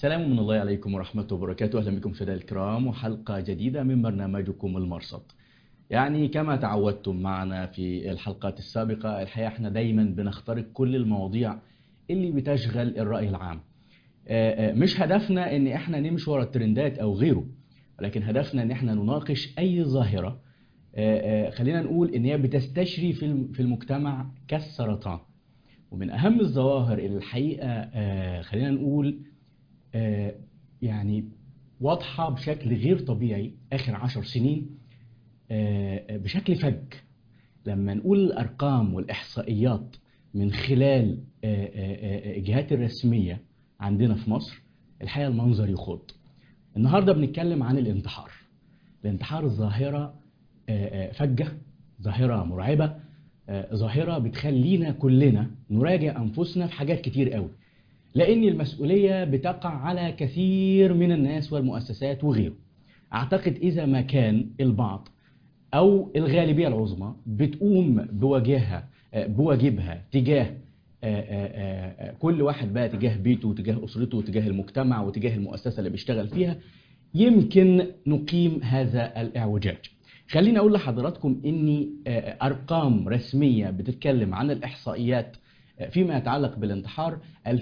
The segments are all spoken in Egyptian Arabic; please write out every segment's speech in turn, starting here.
سلام من الله عليكم ورحمة وبركاته أهلا بكم مشاهدينا الكرام وحلقة جديدة من برنامجكم المرصد يعني كما تعودتم معنا في الحلقات السابقة الحقيقة احنا دايما بنخترق كل المواضيع اللي بتشغل الرأي العام آه، آه، مش هدفنا ان احنا نمشي ورا الترندات او غيره ولكن هدفنا ان احنا نناقش اي ظاهرة آه، آه، خلينا نقول ان هي بتستشري في الم- في المجتمع كالسرطان ومن اهم الظواهر اللي الحقيقة آه، خلينا نقول آه، يعني واضحة بشكل غير طبيعي آخر عشر سنين آه، بشكل فج لما نقول الأرقام والإحصائيات من خلال آه، آه، آه، الجهات الرسمية عندنا في مصر الحقيقة المنظر يخض النهاردة بنتكلم عن الانتحار الانتحار ظاهرة آه، آه، فجة ظاهرة مرعبة آه، ظاهرة بتخلينا كلنا نراجع أنفسنا في حاجات كتير قوي لأن المسؤولية بتقع على كثير من الناس والمؤسسات وغيره أعتقد إذا ما كان البعض أو الغالبية العظمى بتقوم بواجهها آه، بواجبها تجاه آه، آه، آه، كل واحد بقى تجاه بيته وتجاه أسرته وتجاه المجتمع وتجاه المؤسسة اللي بيشتغل فيها يمكن نقيم هذا الإعوجاج خليني أقول لحضراتكم إني آه، أرقام رسمية بتتكلم عن الإحصائيات آه، فيما يتعلق بالانتحار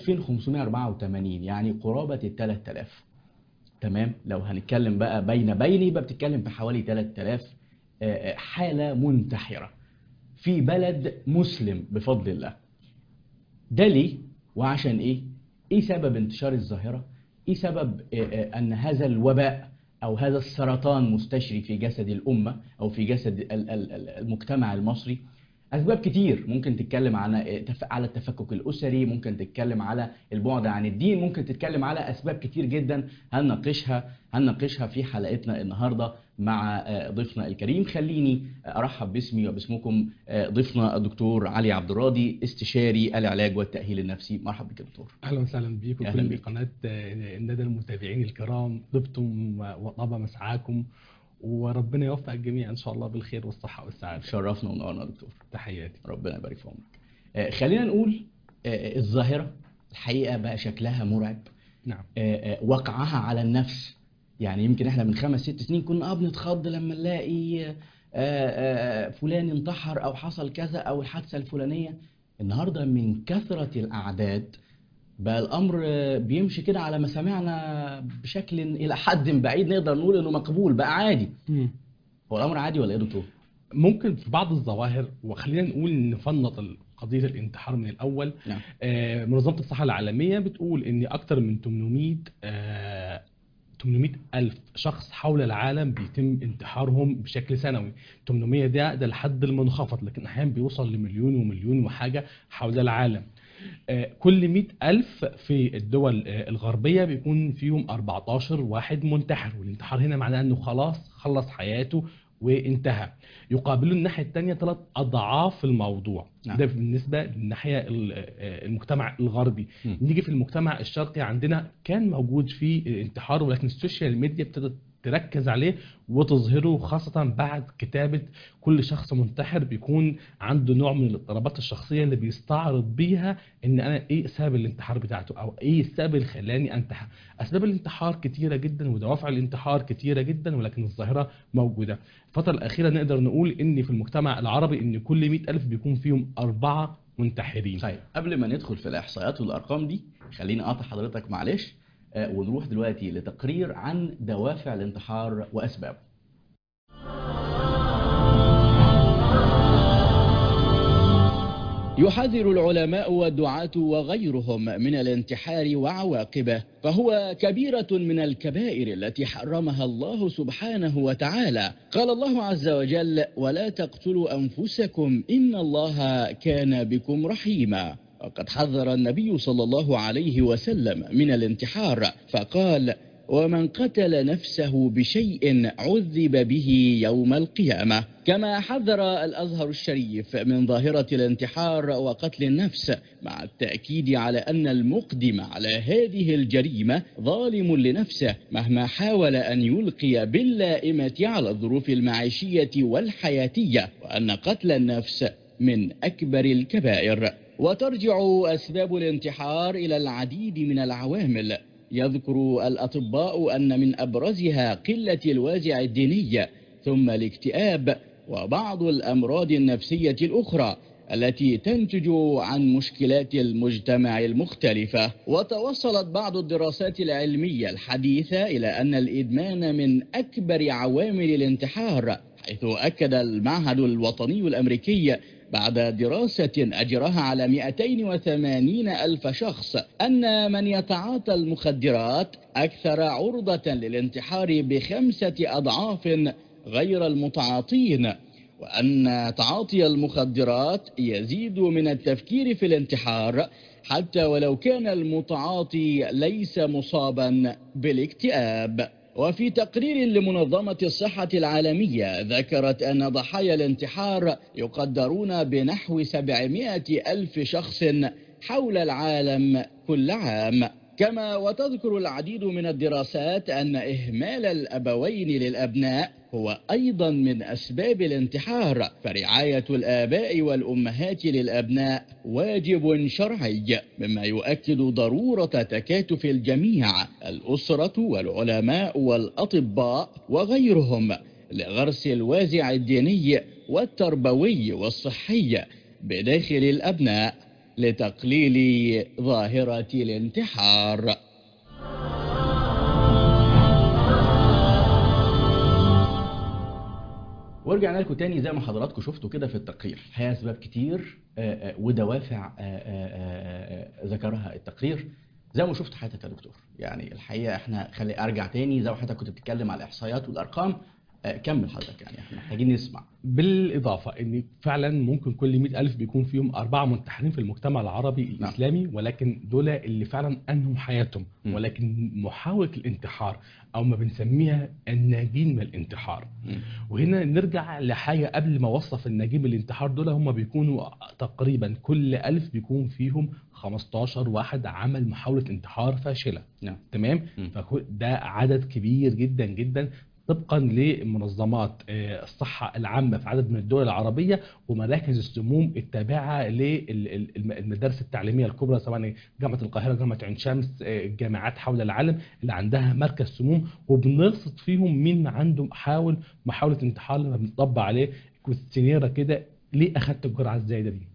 2584 يعني قرابة ال 3000 تمام لو هنتكلم بقى بين بين يبقى بتتكلم في حوالي 3000 آه، آه، حالة منتحرة في بلد مسلم بفضل الله ده ليه وعشان ايه ايه سبب انتشار الظاهرة ايه سبب آه، آه، ان هذا الوباء او هذا السرطان مستشري في جسد الامة او في جسد ال- ال- ال- المجتمع المصري اسباب كتير ممكن تتكلم على تف- على التفكك الاسري ممكن تتكلم على البعد عن الدين ممكن تتكلم على اسباب كتير جدا هنناقشها هنناقشها في حلقتنا النهارده مع آه، ضيفنا الكريم خليني ارحب باسمي وباسمكم آه، ضيفنا الدكتور علي عبد الراضي استشاري العلاج والتاهيل النفسي مرحبا بك يا دكتور اهلا وسهلا بيكم أهلا كل بيك. قناه آه، الندى المتابعين الكرام طبتم وطاب مسعاكم وربنا يوفق الجميع ان شاء الله بالخير والصحه والسعاده شرفنا ونورنا يا دكتور تحياتي ربنا يبارك في عمرك آه، خلينا نقول آه، الظاهره الحقيقه بقى شكلها مرعب نعم آه، آه، وقعها على النفس يعني يمكن احنا من خمس ست سنين كنا اه بنتخض لما نلاقي آه، آه، فلان انتحر او حصل كذا او الحادثه الفلانيه النهارده من كثره الاعداد بقى الامر آه، بيمشي كده على مسامعنا بشكل الى حد بعيد نقدر نقول انه مقبول بقى عادي هو الامر عادي ولا ايه يا دكتور؟ ممكن في بعض الظواهر وخلينا نقول نفنط قضيه الانتحار من الاول نعم آه، منظمه الصحه العالميه بتقول ان اكثر من 800 آه، 800 ألف شخص حول العالم بيتم انتحارهم بشكل سنوي 800 ده ده الحد المنخفض لكن أحيانا بيوصل لمليون ومليون وحاجة حول العالم آه، كل 100 ألف في الدول آه، الغربية بيكون فيهم 14 واحد منتحر والانتحار هنا معناه أنه خلاص خلص حياته وانتهى يقابله الناحية الثانية ثلاث أضعاف الموضوع نعم. ده بالنسبة للناحية ال- آه، المجتمع الغربي مم. نيجي في المجتمع الشرقي عندنا كان موجود فيه انتحار ولكن السوشيال ميديا ابتدت تركز عليه وتظهره خاصة بعد كتابة كل شخص منتحر بيكون عنده نوع من الاضطرابات الشخصية اللي بيستعرض بيها ان انا ايه سبب الانتحار بتاعته او ايه السبب اللي خلاني انتحر اسباب الانتحار كتيرة جدا ودوافع الانتحار كتيرة جدا ولكن الظاهرة موجودة الفترة الاخيرة نقدر نقول ان في المجتمع العربي ان كل مئة الف بيكون فيهم اربعة منتحرين طيب قبل ما ندخل في الاحصائيات والارقام دي خليني اقطع حضرتك معلش آه، ونروح دلوقتي لتقرير عن دوافع الانتحار واسبابه يحذر العلماء والدعاة وغيرهم من الانتحار وعواقبه فهو كبيرة من الكبائر التي حرمها الله سبحانه وتعالى قال الله عز وجل ولا تقتلوا أنفسكم إن الله كان بكم رحيما وقد حذر النبي صلى الله عليه وسلم من الانتحار فقال ومن قتل نفسه بشيء عذب به يوم القيامة كما حذر الأزهر الشريف من ظاهرة الانتحار وقتل النفس مع التأكيد على أن المقدم على هذه الجريمة ظالم لنفسه مهما حاول أن يلقي باللائمة على الظروف المعيشية والحياتية وأن قتل النفس من أكبر الكبائر وترجع أسباب الانتحار إلى العديد من العوامل يذكر الأطباء أن من أبرزها قلة الوازع الديني ثم الاكتئاب وبعض الأمراض النفسية الأخرى التي تنتج عن مشكلات المجتمع المختلفة وتوصلت بعض الدراسات العلمية الحديثة إلى أن الإدمان من أكبر عوامل الانتحار حيث أكد المعهد الوطني الأمريكي بعد دراسة أجراها على 280 ألف شخص أن من يتعاطى المخدرات أكثر عرضة للانتحار بخمسة أضعاف غير المتعاطين وأن تعاطي المخدرات يزيد من التفكير في الانتحار حتى ولو كان المتعاطي ليس مصابا بالاكتئاب وفي تقرير لمنظمة الصحة العالمية ذكرت أن ضحايا الانتحار يقدرون بنحو 700 ألف شخص حول العالم كل عام كما وتذكر العديد من الدراسات أن إهمال الأبوين للأبناء هو أيضا من أسباب الانتحار فرعاية الآباء والأمهات للأبناء واجب شرعي مما يؤكد ضرورة تكاتف الجميع الأسرة والعلماء والأطباء وغيرهم لغرس الوازع الديني والتربوي والصحي بداخل الأبناء لتقليل ظاهرة الانتحار ورجعنا لكم تاني زي ما حضراتكم شفتوا كده في التقرير الحقيقه اسباب كتير آه، آه، ودوافع آه، آه، آه، ذكرها التقرير زي ما شفت حضرتك يا دكتور يعني الحقيقه احنا خلي ارجع تاني زي ما حضرتك كنت بتتكلم على الاحصائيات والارقام آه، كمل حضرتك يعني احنا محتاجين نسمع بالإضافة إن فعلا ممكن كل مئة ألف بيكون فيهم أربعة منتحرين في المجتمع العربي الإسلامي ولكن دول اللي فعلا أنهوا حياتهم م. ولكن محاولة الانتحار أو ما بنسميها الناجين من الانتحار وهنا نرجع لحاجة قبل ما وصف الناجين من الانتحار دول هم بيكونوا تقريبا كل ألف بيكون فيهم 15 واحد عمل محاولة انتحار فاشلة نعم تمام م. فده عدد كبير جدا جدا طبقا لمنظمات آه، الصحة العامة في عدد من الدول العربية ومراكز السموم التابعة للمدارس التعليمية الكبرى سواء جامعة القاهرة جامعة عين شمس آه، الجامعات حول العالم اللي عندها مركز سموم وبنرصد فيهم مين عنده حاول محاولة انتحار لما بنطبق عليه كويستشنيره كده ليه أخدت الجرعة الزايدة دي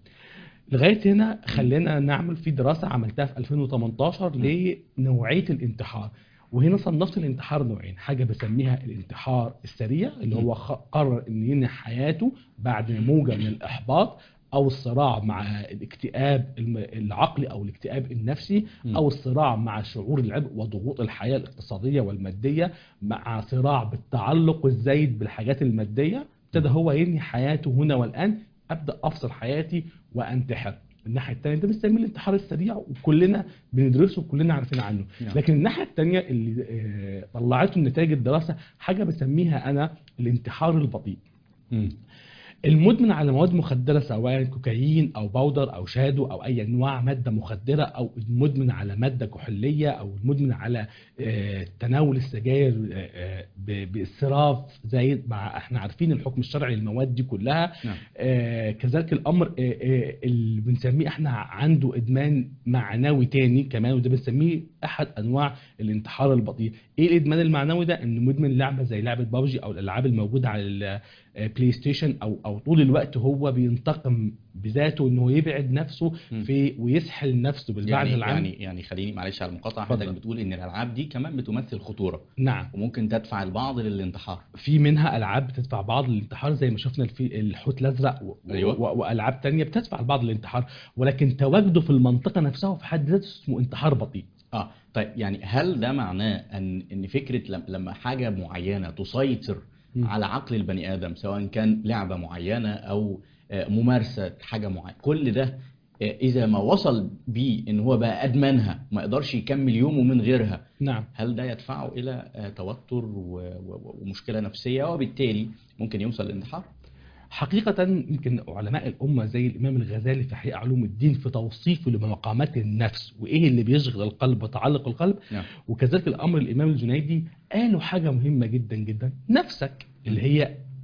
لغايه هنا خلينا نعمل في دراسه عملتها في 2018 لنوعيه الانتحار وهنا صنفت الانتحار نوعين حاجه بسميها الانتحار السريع اللي هو خ- قرر ان ينهي حياته بعد موجه من الاحباط او الصراع مع الاكتئاب الم- العقلي او الاكتئاب النفسي م. او الصراع مع شعور العبء وضغوط الحياه الاقتصاديه والماديه مع صراع بالتعلق الزايد بالحاجات الماديه ابتدى هو ينهي حياته هنا والان ابدا افصل حياتي وانتحر الناحيه الثانيه ده بنسميه الانتحار السريع وكلنا بندرسه وكلنا عارفين عنه نعم. لكن الناحيه الثانيه اللي آه، طلعته نتائج الدراسه حاجه بسميها انا الانتحار البطيء مم. المدمن على مواد مخدره سواء كوكايين او باودر او شادو او اي انواع ماده مخدره او المدمن على ماده كحوليه او المدمن على آه، تناول السجاير آه، آه، ب- باسراف زايد مع احنا عارفين الحكم الشرعي للمواد دي كلها نعم آه، كذلك الامر آه، آه، اللي بنسميه احنا عنده ادمان معنوي تاني كمان وده بنسميه احد انواع الانتحار البطيء ايه الادمان المعنوي ده انه مدمن لعبه زي لعبه بابجي او الالعاب الموجوده على البلاي ستيشن او او طول الوقت هو بينتقم بذاته انه يبعد نفسه مم. في ويسحل نفسه بالمعنى يعني العام يعني يعني خليني معلش على المقاطعه حضرتك اتفضل. بتقول ان الالعاب دي كمان بتمثل خطوره نعم وممكن تدفع البعض للانتحار في منها العاب بتدفع بعض للانتحار زي ما شفنا في الحوت الازرق و... أيوة. و... والعاب تانية بتدفع البعض للانتحار ولكن تواجده في المنطقه نفسها في حد ذاته اسمه انتحار بطيء اه طيب يعني هل ده معناه ان ان فكره لم- لما حاجه معينه تسيطر مم. على عقل البني ادم سواء كان لعبه معينه او آه، ممارسه حاجه معينه كل ده آه، اذا ما وصل بيه ان هو بقى ادمنها ما يقدرش يكمل يومه من غيرها نعم هل ده يدفعه الى آه، توتر و- و- ومشكله نفسيه وبالتالي ممكن يوصل للانتحار حقيقة يمكن علماء الأمة زي الإمام الغزالي في إحياء علوم الدين في توصيفه لمقامات النفس وإيه اللي بيشغل القلب وتعلق القلب نعم وكذلك الأمر الإمام الجنيدي قالوا حاجة مهمة جدا جدا نفسك اللي هي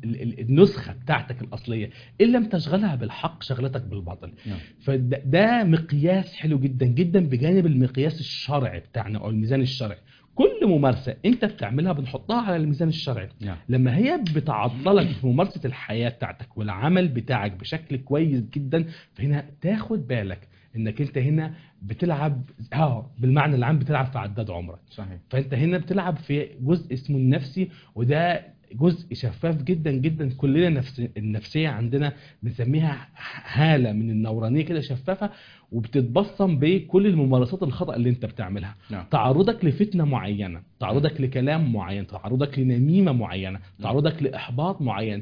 ال- ال- النسخه بتاعتك الاصليه ان لم تشغلها بالحق شغلتك بالباطل نعم. فده ده مقياس حلو جدا جدا بجانب المقياس الشرعي بتاعنا او الميزان الشرعي كل ممارسه انت بتعملها بنحطها على الميزان الشرعي نعم لما هي بتعطلك في ممارسه الحياه بتاعتك والعمل بتاعك بشكل كويس جدا فهنا تاخد بالك انك انت هنا بتلعب اه بالمعنى العام بتلعب في عداد عمرك صحيح فانت هنا بتلعب في جزء اسمه النفسي وده جزء شفاف جدا جدا كلنا نفس النفسيه عندنا بنسميها هاله من النورانيه كده شفافه وبتتبصم بكل الممارسات الخطا اللي انت بتعملها نعم تعرضك لفتنه معينه تعرضك لكلام معين تعرضك لنميمه معينه تعرضك لاحباط معين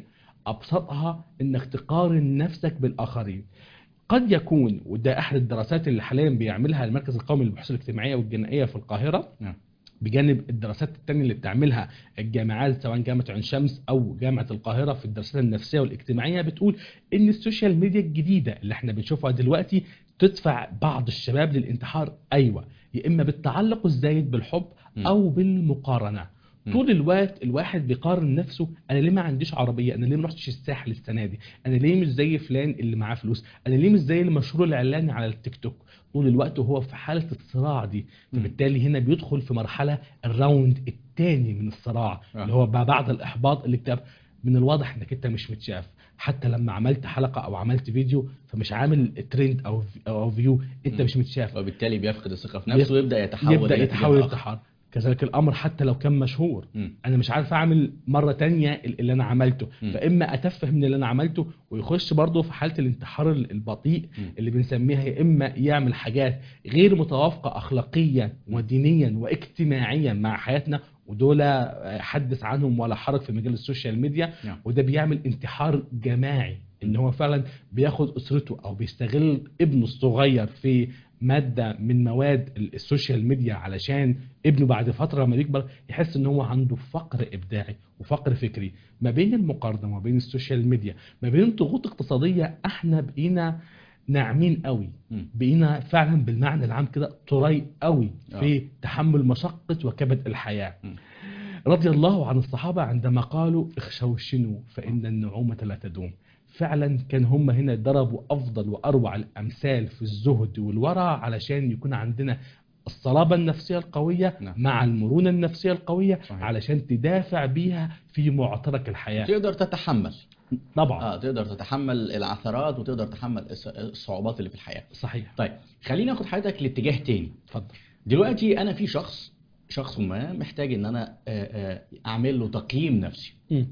ابسطها انك تقارن نفسك بالاخرين قد يكون وده احد الدراسات اللي حاليا بيعملها المركز القومي للبحوث الاجتماعيه والجنائيه في القاهره نعم بجانب الدراسات التانية اللي بتعملها الجامعات سواء جامعة عين شمس أو جامعة القاهرة في الدراسات النفسية والاجتماعية بتقول إن السوشيال ميديا الجديدة اللي احنا بنشوفها دلوقتي تدفع بعض الشباب للانتحار أيوة يا إما بالتعلق الزايد بالحب م. أو بالمقارنة م. طول الوقت الواحد بيقارن نفسه انا ليه ما عنديش عربيه انا ليه ما رحتش الساحل السنه دي انا ليه مش زي فلان اللي معاه فلوس انا ليه مش زي المشهور الاعلاني على التيك توك طول الوقت وهو في حاله الصراع دي م. فبالتالي هنا بيدخل في مرحله الراوند الثاني من الصراع آه. اللي هو بقى بعد الاحباط الاكتئاب من الواضح انك انت مش متشاف حتى لما عملت حلقه او عملت فيديو فمش عامل ترند او او فيو انت م. مش متشاف وبالتالي بيفقد الثقه في نفسه ويبدا يتحول يبدا إلى يتحول اتجاه آخر. انتحار كذلك الامر حتى لو كان مشهور مم. انا مش عارف اعمل مره تانية اللي انا عملته مم. فاما اتفه من اللي انا عملته ويخش برضه في حاله الانتحار البطيء مم. اللي بنسميها يا اما يعمل حاجات غير متوافقه اخلاقيا ودينيا واجتماعيا مع حياتنا ودول حدث عنهم ولا حرج في مجال السوشيال ميديا نعم. وده بيعمل انتحار جماعي ان هو فعلا بياخد اسرته او بيستغل ابنه الصغير في ماده من مواد ال- السوشيال ميديا علشان ابنه بعد فتره لما يكبر يحس ان هو عنده فقر ابداعي وفقر فكري ما بين المقارنه وما بين السوشيال ميديا ما بين ضغوط اقتصاديه احنا بقينا ناعمين قوي مم. بقينا فعلا بالمعنى العام كده طري قوي آه. في تحمل مشقه وكبد الحياه مم. رضي الله عن الصحابة عندما قالوا اخشوشنوا فإن النعومة لا تدوم فعلا كان هم هنا ضربوا أفضل وأروع الأمثال في الزهد والورع علشان يكون عندنا الصلابة النفسية القوية نعم. مع المرونة النفسية القوية صحيح. علشان تدافع بيها في معترك الحياة تقدر تتحمل طبعا اه تقدر تتحمل العثرات وتقدر تتحمل الص- الصعوبات اللي في الحياه صحيح طيب خليني اخد حضرتك لاتجاه تاني اتفضل دلوقتي انا في شخص شخص ما محتاج ان انا آه، آه، اعمل له تقييم نفسي مم.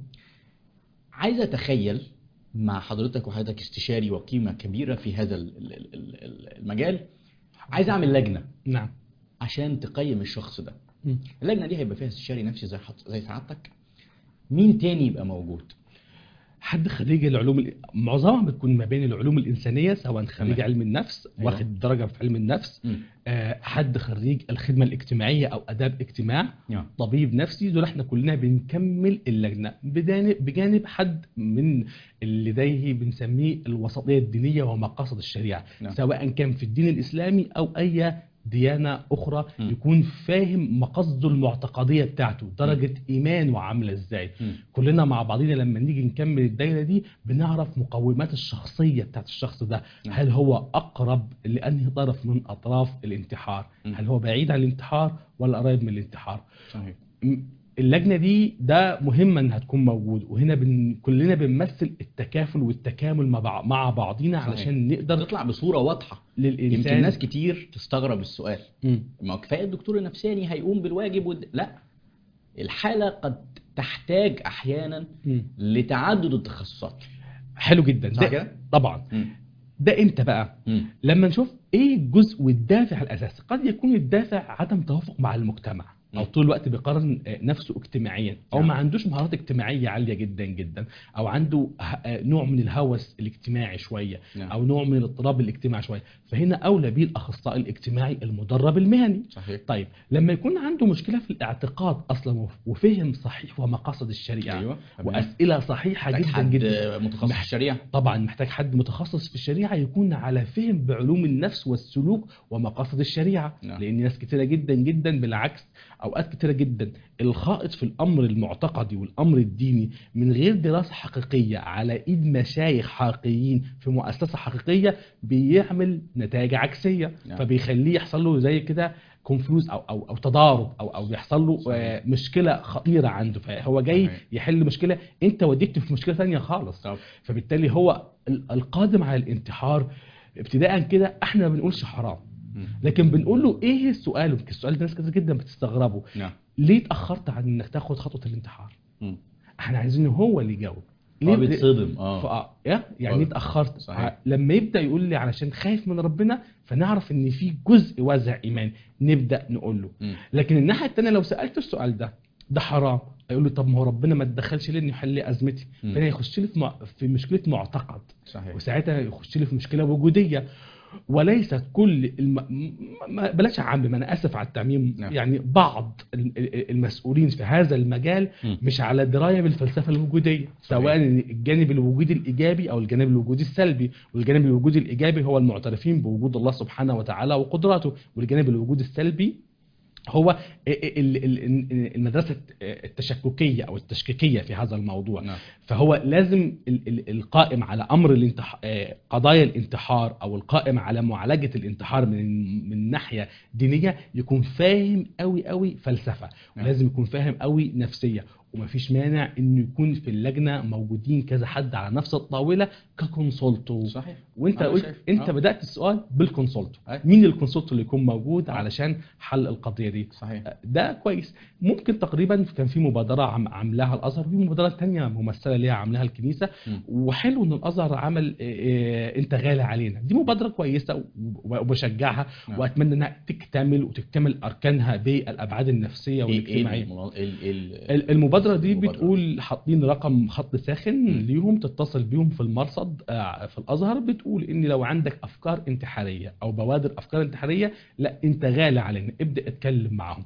عايز اتخيل مع حضرتك وحضرتك استشاري وقيمه كبيره في هذا ال- ال- ال- ال- المجال عايز اعمل لجنه نعم عشان تقيم الشخص ده مم. اللجنه دي هيبقى فيها استشاري نفسي زي حط... زي سعادتك مين تاني يبقى موجود حد خريج العلوم ال- معظمها بتكون ما بين العلوم الإنسانية سواء خريج تمام. علم النفس أيوة. واخد درجة في علم النفس مم. آه، حد خريج الخدمة الاجتماعية أو آداب اجتماع نعم. طبيب نفسي دول احنا كلنا بنكمل اللجنة بجانب, بجانب حد من اللي لديه بنسميه الوسطية الدينية ومقاصد الشريعة نعم. سواء كان في الدين الإسلامي أو أي ديانة أخرى م. يكون فاهم مقاصده المعتقدية بتاعته درجة إيمانه عاملة إزاي مم. كلنا مع بعضينا لما نيجي نكمل الدايره دي بنعرف مقومات الشخصيه بتاعت الشخص ده نعم. هل هو اقرب لانهي طرف من اطراف الانتحار مم. هل هو بعيد عن الانتحار ولا قريب من الانتحار صحيح م- اللجنه دي ده مهم انها تكون موجود وهنا بن كلنا بنمثل التكافل والتكامل مع بع- مع بعضينا صحيح. علشان نقدر تطلع بصوره واضحه للانسان يمكن ناس كتير تستغرب السؤال مم. ما هو كفايه الدكتور النفساني هيقوم بالواجب ود... لا الحاله قد تحتاج احيانا مم. لتعدد التخصصات حلو جدا صح ده كده؟ طبعا مم. ده امتى بقى مم. لما نشوف ايه الجزء والدافع الاساسي قد يكون الدافع عدم توافق مع المجتمع او م. طول الوقت بيقارن آه، نفسه اجتماعيا او نعم. ما عندوش مهارات اجتماعيه عاليه جدا جدا او عنده ه- آه، نوع من الهوس الاجتماعي شويه نعم. او نوع من الاضطراب الاجتماعي شويه فهنا اولى بيه الاخصائي الاجتماعي المدرب المهني صحيح طيب لما يكون عنده مشكله في الاعتقاد اصلا وف- وفهم صحيح ومقاصد الشريعه ايوه تمام. واسئله صحيحه محتاج جدا حد جدا متخصص في مح- الشريعه طبعا محتاج حد متخصص في الشريعه يكون على فهم بعلوم النفس والسلوك ومقاصد الشريعه نعم. لان ناس كتيره جدا جدا بالعكس اوقات كتيره جدا الخائض في الامر المعتقدي والامر الديني من غير دراسه حقيقيه على ايد مشايخ حقيقيين في مؤسسه حقيقيه بيعمل نتائج عكسيه نعم. فبيخليه يحصل له زي كده كونفلوز او او او تضارب او او بيحصل له صحيح. آه، مشكله خطيره عنده فهو جاي صحيح. يحل مشكله انت وديته في مشكله ثانيه خالص طب فبالتالي هو ال- القادم على الانتحار ابتداء كده احنا ما بنقولش حرام مم. لكن بنقول له ايه السؤال يمكن السؤال ده ناس كتير جدا بتستغربه نعم ليه اتاخرت عن انك تاخد خطوه الانتحار مم. احنا عايزينه هو اللي يجاوب هو بيتصدم اه فا إيه؟ يعني هو- ايه اتاخرت صحيح. ع- لما يبدا يقول لي علشان خايف من ربنا فنعرف ان في جزء وازع ايمان نبدا نقول له مم. لكن الناحيه الثانيه لو سالته السؤال ده ده حرام يقول له طب ما هو ربنا ما تدخلش ليه انه يحل لي ازمتي مم. فهنا يخش لي في, مع... في مشكله معتقد صحيح وساعتها يخش لي في مشكله وجوديه وليست كل الم... م- ما- بلاش اعمم انا اسف على التعميم نعم. يعني بعض ال- ال- المسؤولين في هذا المجال مم. مش على درايه بالفلسفه الوجوديه سواء الجانب الوجودي الايجابي او الجانب الوجودي السلبي والجانب الوجودي الايجابي هو المعترفين بوجود الله سبحانه وتعالى وقدراته والجانب الوجودي السلبي هو ال- ال- ال- المدرسه التشككيه او التشكيكيه في هذا الموضوع نعم فهو لازم ال- ال- القائم على امر الانتح... آه، قضايا الانتحار او القائم على معالجه الانتحار من من ناحيه دينيه يكون فاهم قوي قوي فلسفه نعم. ولازم يكون فاهم قوي نفسيه ومفيش مانع انه يكون في اللجنه موجودين كذا حد على نفس الطاوله ككونسولتو صحيح وانت أنا قلت شايف. انت آه. بدات السؤال بالكونسولتو أي. مين الكونسولتو اللي يكون موجود آه. علشان حل القضيه دي صحيح ده كويس ممكن تقريبا كان في مبادره عم عاملاها الازهر وفي مبادره تانية ممثله ليها عاملاها الكنيسه مم. وحلو ان الازهر عمل آه، آه، انت غالي علينا دي مبادره كويسه و- وبشجعها نعم. واتمنى انها تكتمل وتكتمل اركانها بالابعاد النفسيه ايه ايه والاجتماعيه المنا- ايه ال- ايه ال- ال- المبادره دي المبادرة. بتقول حاطين رقم خط ساخن مم. ليهم تتصل بيهم في المرصد آه، في الازهر بتقول ان لو عندك افكار انتحاريه او بوادر افكار انتحاريه لا انت غالي علينا ابدا اتكلم معاهم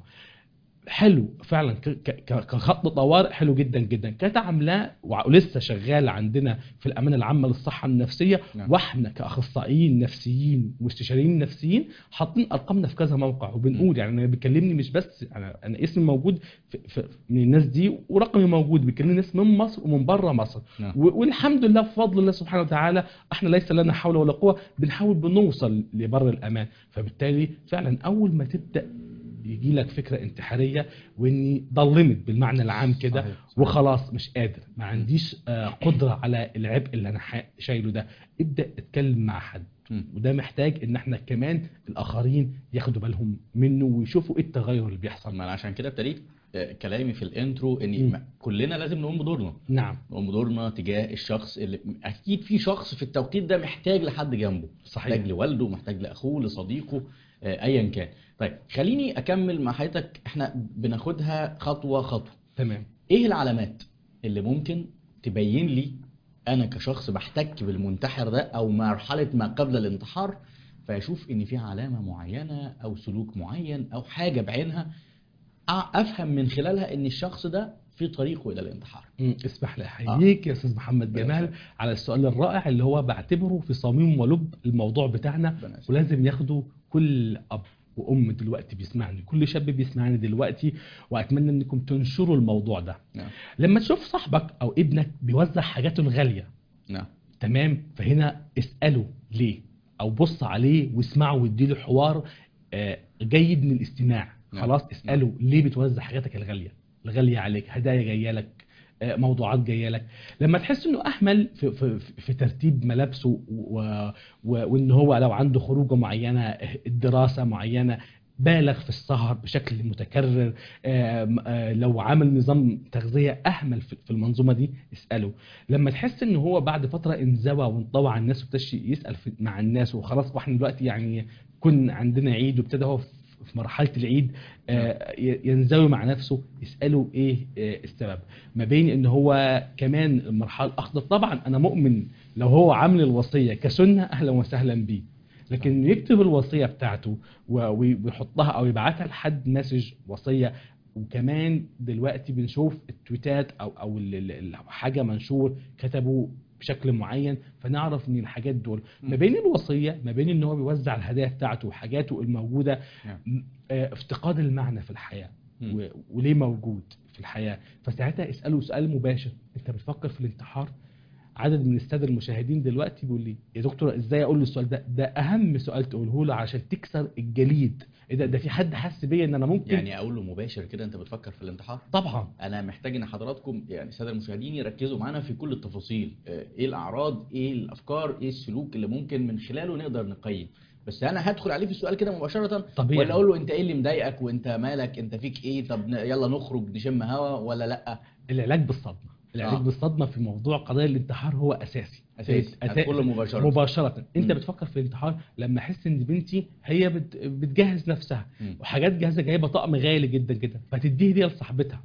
حلو فعلا ك- ك- ك- كخط طوارئ حلو جدا جدا كانت عاملاه وع- ولسه شغال عندنا في الامانه العامه للصحه النفسيه نعم. واحنا كاخصائيين نفسيين واستشاريين نفسيين حاطين ارقامنا في كذا موقع وبنقول يعني انا بيكلمني مش بس انا انا اسمي موجود في في من الناس دي ورقمي موجود بيكلمني ناس من مصر ومن بره مصر نعم. و- والحمد لله بفضل الله سبحانه وتعالى احنا ليس لنا حول ولا قوه بنحاول بنوصل لبر الامان فبالتالي فعلا اول ما تبدا يجي لك فكره انتحاريه واني ضلمت بالمعنى العام كده صحيح، صحيح. وخلاص مش قادر ما عنديش آه، قدره على العبء اللي انا ح- شايله ده ابدا اتكلم مع حد مم. وده محتاج ان احنا كمان الاخرين ياخدوا بالهم منه ويشوفوا ايه التغير اللي بيحصل ما انا عشان كده ابتديت آه، كلامي في الانترو ان مم. ما- كلنا لازم نقوم بدورنا نعم نقوم بدورنا تجاه الشخص اللي اكيد في شخص في التوقيت ده محتاج لحد جنبه صحيح. محتاج لوالده محتاج لاخوه لصديقه آه، ايا كان طيب خليني اكمل مع حضرتك احنا بناخدها خطوه خطوه تمام ايه العلامات اللي ممكن تبين لي انا كشخص بحتك بالمنتحر ده او مرحله ما قبل الانتحار فاشوف ان في علامه معينه او سلوك معين او حاجه بعينها أ- افهم من خلالها ان الشخص ده في طريقه الى الانتحار مم، اسمح لي احييك يا استاذ محمد ربنا جمال يخليك. على السؤال الرائع اللي هو بعتبره في صميم ولب الموضوع بتاعنا ربنا يسلمك. ولازم ياخده كل اب وام دلوقتي بيسمعني كل شاب بيسمعني دلوقتي واتمنى انكم تنشروا الموضوع ده نعم لما تشوف صاحبك او ابنك بيوزع حاجاته الغاليه نعم تمام فهنا اساله ليه او بص عليه واسمعه واديله حوار آه، جيد من الاستماع نعم. خلاص اساله ليه بتوزع حاجاتك الغاليه الغاليه عليك هدايا جايه لك آه، موضوعات جايه لك لما تحس انه اهمل في, في, في ترتيب ملابسه و و وان هو لو عنده خروجه معينه آه، دراسه معينه بالغ في السهر بشكل متكرر آم، آه، لو عامل نظام تغذيه اهمل في في المنظومه دي اساله لما تحس ان هو بعد فتره انزوى وانطوى على الناس وابتدى يسال في مع الناس وخلاص واحنا دلوقتي يعني كن عندنا عيد وابتدى هو في في مرحله العيد آه، ي- ينزوي مع نفسه يساله ايه آه، السبب ما بين ان هو كمان المرحله الاخضر طبعا انا مؤمن لو هو عامل الوصيه كسنه اهلا وسهلا بيه لكن يكتب الوصيه بتاعته و- وي- ويحطها او يبعتها لحد مسج وصيه وكمان دلوقتي بنشوف التويتات او او ال- ال- ال- حاجه منشور كتبوا بشكل معين فنعرف من الحاجات دول ما بين الوصيه ما بين ان هو بيوزع الهدايا بتاعته وحاجاته الموجوده نعم. م- آه، افتقاد المعنى في الحياه مم. و... وليه موجود في الحياه فساعتها اساله سؤال مباشر انت بتفكر في الانتحار عدد من الساده المشاهدين دلوقتي بيقول لي يا دكتور ازاي اقول له السؤال ده ده اهم سؤال تقوله له عشان تكسر الجليد ايه ده ده في حد حس بيا ان انا ممكن يعني اقول له مباشر كده انت بتفكر في الانتحار طبعا انا محتاج ان حضراتكم يعني الساده المشاهدين يركزوا معانا في كل التفاصيل آه، ايه الاعراض ايه الافكار ايه السلوك اللي ممكن من خلاله نقدر نقيم بس انا هدخل عليه في السؤال كده مباشره طبيعي ولا اقول له انت ايه اللي مضايقك وانت مالك انت فيك ايه طب ن- يلا نخرج نشم هوا ولا لا العلاج بالصدمه العلاج آه. بالصدمه في موضوع قضايا الانتحار هو اساسي اساسي هدخل له مباشره مباشره انت مم. بتفكر في الانتحار لما احس ان بنتي هي بت... بتجهز نفسها مم. وحاجات جاهزه جايبه طقم غالي جدا جدا فتديه هديه لصاحبتها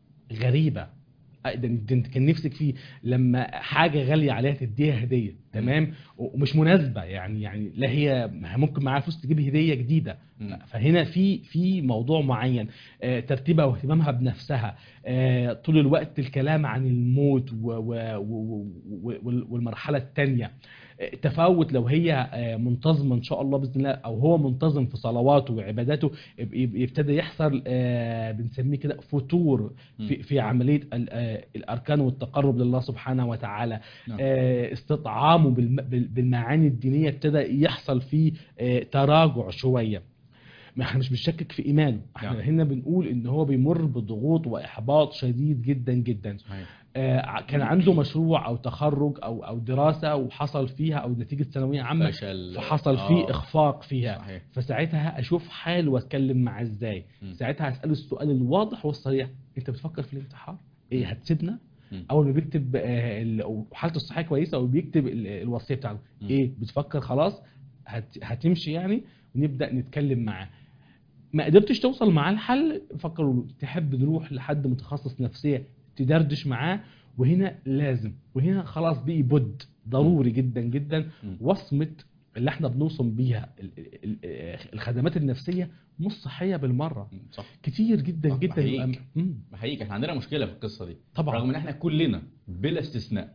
غريبه أه، ده ده انت كان نفسك فيه لما حاجه غاليه عليها تديها هديه تمام ومش مناسبه يعني يعني لا هي ممكن معاها فلوس تجيب هديه جديده مم. فهنا في في موضوع معين آه، ترتيبها واهتمامها بنفسها آه، طول الوقت الكلام عن الموت و- و- و- و- وال- والمرحله الثانيه تفاوت لو هي آه، منتظمه ان شاء الله باذن الله او هو منتظم في صلواته وعباداته يب- يب- يبتدي يحصل آه، بنسميه كده فتور في مم. في عمليه ال- آه، الاركان والتقرب لله سبحانه وتعالى نعم. آه، استطعامه بالم- بال- بالمعاني الدينيه ابتدى يحصل فيه آه، تراجع شويه ما احنا مش بنشكك في ايمانه احنا نعم. هنا بنقول ان هو بيمر بضغوط واحباط شديد جدا جدا صحيح آه، ع- كان عنده مشروع او تخرج او او دراسه وحصل فيها او نتيجه ثانويه عامه فشل فحصل آه، فيه اخفاق فيها صحيح فساعتها اشوف حاله واتكلم معاه ازاي مم. ساعتها هساله السؤال الواضح والصريح انت بتفكر في الانتحار ايه هتسيبنا مم. اول ما بيكتب آه، ال- حالته الصحيه كويسه وبيكتب ال- الوصيه بتاعته مم. ايه بتفكر خلاص هت... هتمشي يعني ونبدا نتكلم معاه ما قدرتش توصل معاه الحل فكروا له تحب نروح لحد متخصص نفسيه تدردش معاه وهنا لازم وهنا خلاص بقي بد ضروري جدا جدا مم. وصمه اللي احنا بنوصم بيها ال- ال- ال- الخدمات النفسيه مش صحيه بالمره مم. صح كتير جدا آه، جدا بحييك. يبقى- مم، بحقيقة احنا عندنا مشكلة في القصة دي طبعا رغم ان احنا كلنا بلا استثناء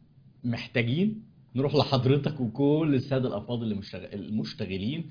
محتاجين نروح لحضرتك وكل الساده الافاضل اللي مشتغل- المشتغلين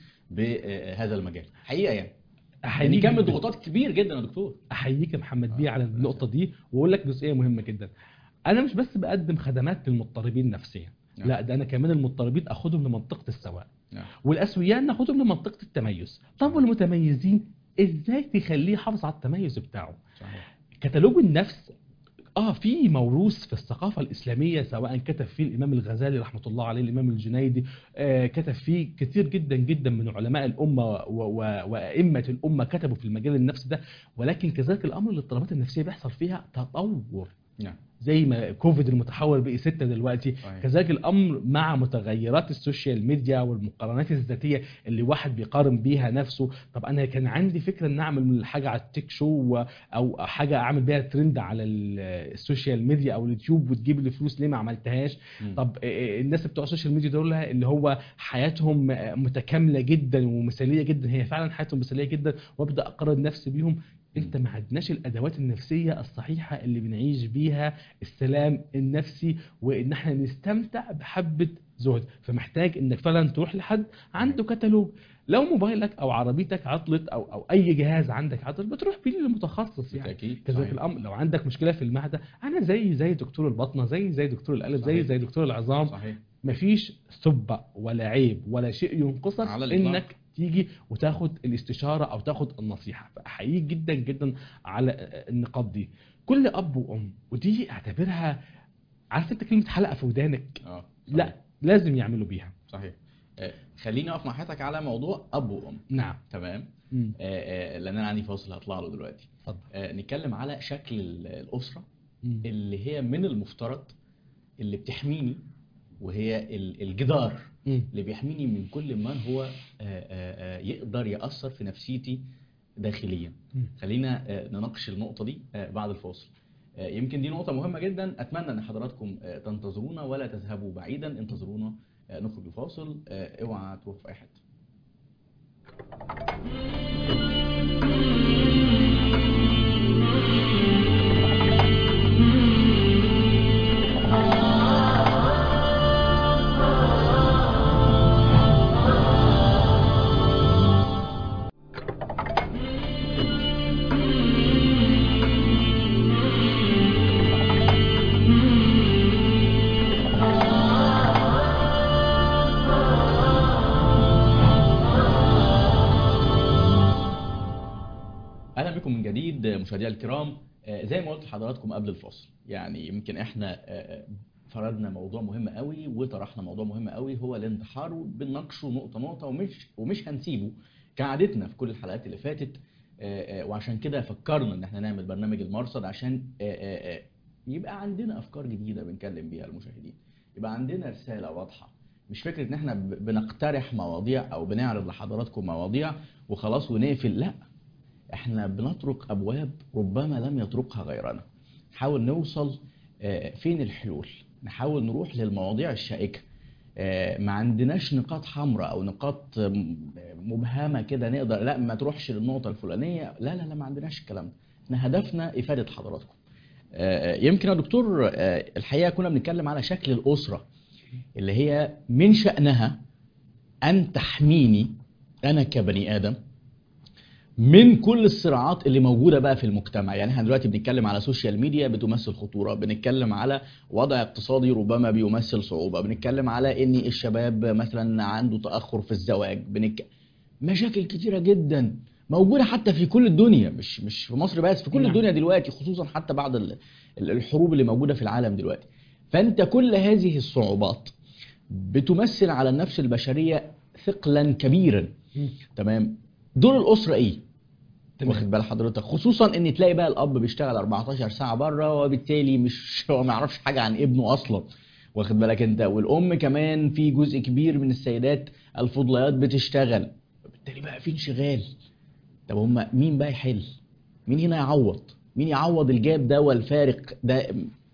بهذا المجال حقيقه يعني يعني احييك كم جداً. ضغوطات كبير جدا يا دكتور احييك يا محمد بيه آه، على ربنا النقطه دي واقول لك جزئيه مهمه جدا انا مش بس بقدم خدمات للمضطربين نفسيا نعم. لا ده انا كمان المضطربين اخدهم لمنطقه السواء نعم. والاسوياء ناخدهم لمنطقه التميز طب والمتميزين ازاي تخليه يحافظ على التميز بتاعه صحيح كتالوج النفس اه في موروث في الثقافه الاسلاميه سواء كتب فيه الامام الغزالي رحمه الله عليه الامام الجنيدي آه كتب فيه كتير جدا جدا من علماء الامه و- و- وائمه الامه كتبوا في المجال النفسي ده ولكن كذلك الامر الاضطرابات النفسيه بيحصل فيها تطور نعم زي ما كوفيد المتحول بقي ستة دلوقتي صحيح. كذلك الامر مع متغيرات السوشيال ميديا والمقارنات الذاتيه اللي واحد بيقارن بيها نفسه طب انا كان عندي فكره ان اعمل حاجه على التيك شو و- او حاجه اعمل بيها ترند على ال- السوشيال ميديا او اليوتيوب وتجيب لي فلوس ليه ما عملتهاش مم. طب إيه الناس بتوع السوشيال ميديا دول اللي هو حياتهم متكامله جدا ومثاليه جدا هي فعلا حياتهم مثاليه جدا وابدا اقارن نفسي بيهم انت ما عندناش الادوات النفسيه الصحيحه اللي بنعيش بيها السلام النفسي وان احنا نستمتع بحبه زهد فمحتاج انك فعلا تروح لحد عنده كتالوج لو موبايلك او عربيتك عطلت او او اي جهاز عندك عطل بتروح بيه للمتخصص يعني بالتاكيد كذلك صحيح. الامر لو عندك مشكله في المعده انا زي زي دكتور البطنه زي زي دكتور القلب زي صحيح. زي دكتور العظام صحيح مفيش سبة ولا عيب ولا شيء ينقصك على الإطلاق. انك تيجي وتاخد الاستشاره او تاخد النصيحه فاحييك جدا جدا على النقاط دي كل اب وام ودي اعتبرها عارف انت كلمه حلقه في ودانك اه لا لازم يعملوا بيها صحيح آه، خليني اقف مع حضرتك على موضوع اب وام نعم تمام مم. آه، آه، لان انا عندي فاصل هطلع له دلوقتي اتفضل آه، نتكلم على شكل ال- الاسره مم. اللي هي من المفترض اللي بتحميني وهي ال- الجدار مم. اللي بيحميني من كل من هو آه، آه، آه، يقدر يأثر في نفسيتي داخليا مم. خلينا آه، نناقش النقطة دي آه، بعد الفاصل آه، يمكن دي نقطة مهمة جدا أتمنى أن حضراتكم آه، تنتظرونا ولا تذهبوا بعيدا انتظرونا آه، نخرج الفاصل آه، اوعى تروح في أي حتة اهلا بكم من جديد مشاهدينا الكرام آه، زي ما قلت لحضراتكم قبل الفاصل يعني يمكن احنا آه، فردنا موضوع مهم قوي وطرحنا موضوع مهم قوي هو الانتحار وبنناقشه نقطه نقطه ومش ومش هنسيبه كعادتنا في كل الحلقات اللي فاتت آه، آه، وعشان كده فكرنا ان احنا نعمل برنامج المرصد عشان آه، آه، آه، يبقى عندنا افكار جديده بنكلم بيها المشاهدين يبقى عندنا رساله واضحه مش فكره ان احنا ب- بنقترح مواضيع او بنعرض لحضراتكم مواضيع وخلاص ونقفل لا احنا بنطرق ابواب ربما لم يطرقها غيرنا نحاول نوصل آه، فين الحلول نحاول نروح للمواضيع الشائكه آه، ما عندناش نقاط حمراء او نقاط آم، مبهمه كده نقدر لا ما تروحش للنقطه الفلانيه لا لا لا ما عندناش الكلام ده احنا هدفنا افاده حضراتكم آه، يمكن يا دكتور آه، الحقيقه كنا بنتكلم على شكل الاسره اللي هي من شانها ان تحميني انا كبني ادم من كل الصراعات اللي موجوده بقى في المجتمع يعني احنا دلوقتي بنتكلم على سوشيال ميديا بتمثل خطوره بنتكلم على وضع اقتصادي ربما بيمثل صعوبه بنتكلم على ان الشباب مثلا عنده تاخر في الزواج بنك... مشاكل كتيره جدا موجوده حتى في كل الدنيا مش مش في مصر بس في كل نعم. الدنيا دلوقتي خصوصا حتى بعد ال- ال- الحروب اللي موجوده في العالم دلوقتي فانت كل هذه الصعوبات بتمثل على النفس البشريه ثقلا كبيرا مم. تمام دور الاسره ايه تمام. واخد بال حضرتك خصوصا ان تلاقي بقى الاب بيشتغل 14 ساعه بره وبالتالي مش هو ما يعرفش حاجه عن ابنه اصلا واخد بالك انت والام كمان في جزء كبير من السيدات الفضليات بتشتغل وبالتالي بقى في انشغال طب هم مين بقى يحل مين هنا يعوض مين يعوض الجاب ده والفارق ده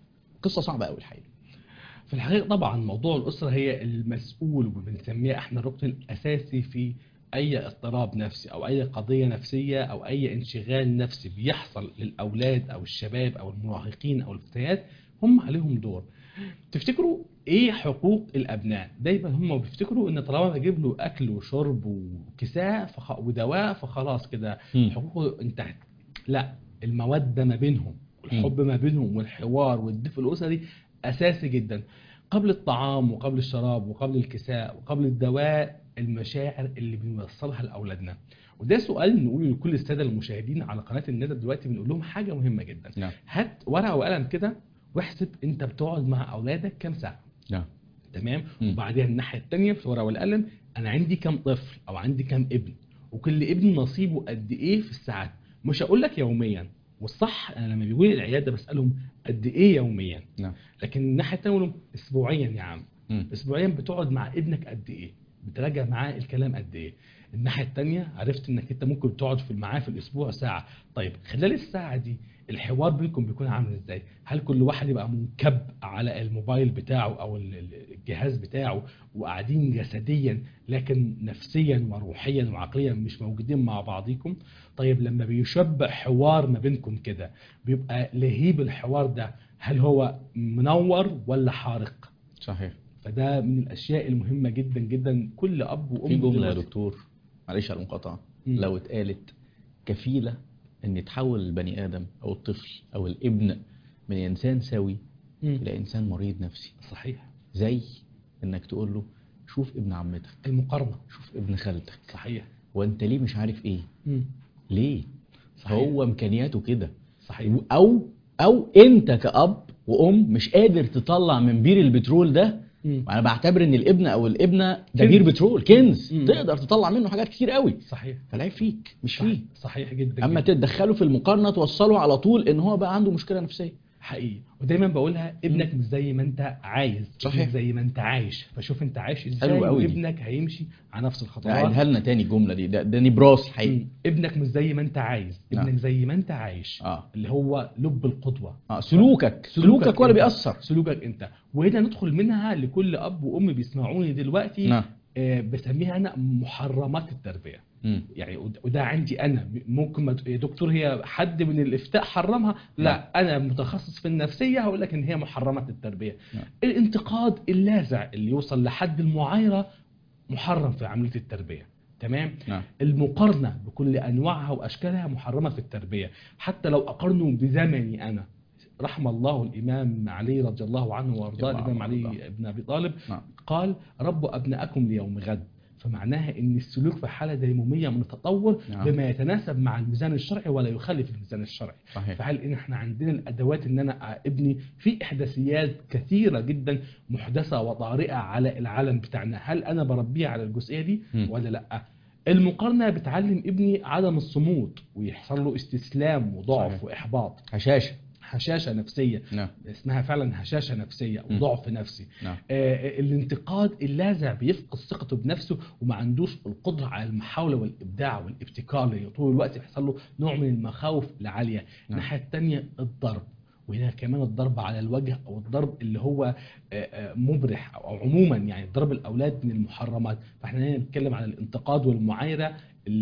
قصه صعبه قوي الحقيقه في الحقيقة طبعا موضوع الأسرة هي المسؤول وبنسميها احنا الركن الأساسي في أي اضطراب نفسي أو أي قضية نفسية أو أي انشغال نفسي بيحصل للأولاد أو الشباب أو المراهقين أو الفتيات هم عليهم دور تفتكروا ايه حقوق الابناء دايما هم بيفتكروا ان طالما بجيب له اكل وشرب وكساء فخ... ودواء فخلاص كده مم. حقوقه انتهت لا المودة ما بينهم والحب ما بينهم والحوار والدفء الأسري أساسي جدا قبل الطعام وقبل الشراب وقبل الكساء وقبل الدواء المشاعر اللي بنوصلها لأولادنا وده سؤال نقوله لكل السادة المشاهدين على قناة الندى دلوقتي بنقول لهم حاجة مهمة جدا نعم هات ورقة وقلم كده واحسب انت بتقعد مع أولادك كام ساعة نعم تمام مم. وبعدين الناحيه الثانيه في الورقه والقلم انا عندي كام طفل او عندي كام ابن وكل ابن نصيبه قد ايه في الساعات مش هقول لك يوميا والصح انا لما بيقول العياده بسالهم قد ايه يوميا نعم لكن الناحيه الثانيه اقول لهم اسبوعيا يا عم مم. اسبوعيا بتقعد مع ابنك قد ايه بتراجع معاه الكلام قد ايه الناحيه الثانيه عرفت انك انت ممكن تقعد في معاه في الاسبوع ساعه طيب خلال الساعه دي الحوار بينكم بيكون عامل ازاي هل كل واحد يبقى منكب على الموبايل بتاعه او ال- ال- الجهاز بتاعه وقاعدين جسديا لكن نفسيا وروحيا وعقليا مش موجودين مع بعضيكم طيب لما بيشبع حوار ما بينكم كده بيبقى لهيب الحوار ده هل هو منور ولا حارق صحيح فده من الاشياء المهمه جدا جدا كل اب وام في جمله يا دلوقتي- دكتور معلش على المقاطعه مم. لو اتقالت كفيله ان يتحول البني ادم او الطفل او الابن من انسان سوي مم. الى انسان مريض نفسي صحيح زي انك تقول له شوف ابن عمتك المقارنه شوف ابن خالتك صحيح وانت ليه مش عارف ايه مم. ليه صحيح هو امكانياته كده صحيح او او انت كاب وام مش قادر تطلع من بير البترول ده مم. انا بعتبر ان الابن او الابنه ده كنز. بير بترول كنز مم. تقدر تطلع منه حاجات كتير قوي صحيح فالعيب فيك مش صحيح, فيه صحيح جدا اما جداً. تدخله في المقارنه توصله على طول ان هو بقى عنده مشكله نفسيه حقيقي ودايما بقولها ابنك مش زي ما انت عايز صحيح. ابنك زي ما انت عايش فشوف انت عايش ازاي حلو قوي دي. وابنك هيمشي على نفس الخطوات عيدها لنا تاني الجمله دي ده, ده نبراس حقيقي مم. ابنك مش زي ما انت عايز نعم. ابنك زي ما انت عايش اه اللي هو لب القدوه اه سلوكك سلوكك هو اللي انت. بيأثر سلوكك انت وهنا ندخل منها لكل اب وام بيسمعوني دلوقتي نعم آه، بسميها انا محرمات التربيه مم. يعني ود- وده عندي انا ممكن ما ت- يا دكتور هي حد من الافتاء حرمها لا انا متخصص في النفسيه هقول لك ان هي محرمات التربيه نعم. الانتقاد اللاذع اللي يوصل لحد المعايره محرم في عمليه التربيه تمام نعم المقارنه بكل انواعها واشكالها محرمه في التربيه حتى لو اقارنه بزمني انا رحم الله الامام علي رضي الله عنه وارضاه الله الامام عنه علي وارضاه. بن ابي طالب نعم قال ربوا ابناءكم ليوم غد فمعناها ان السلوك في حاله ديموميه من التطور نعم. بما يتناسب مع الميزان الشرعي ولا يخالف الميزان الشرعي صحيح فهل ان احنا عندنا الادوات ان انا ابني في احداثيات كثيره جدا محدثه وطارئه على العالم بتاعنا هل انا بربيه على الجزئيه دي مم. ولا لا المقارنه بتعلم ابني عدم الصمود ويحصل له استسلام وضعف صحيح. واحباط هشاشة هشاشه نفسيه نعم اسمها فعلا هشاشه نفسيه مم. وضعف نفسي نعم آه، الانتقاد اللاذع بيفقد ثقته بنفسه وما عندوش القدره على المحاوله والابداع والابتكار لأن طول الوقت يحصل له نوع من المخاوف العاليه الناحيه الثانيه الضرب وهنا كمان الضرب على الوجه او الضرب اللي هو آه، آه، مبرح او أو عموما يعني ضرب الاولاد من المحرمات فاحنا هنا نتكلم عن الانتقاد والمعايره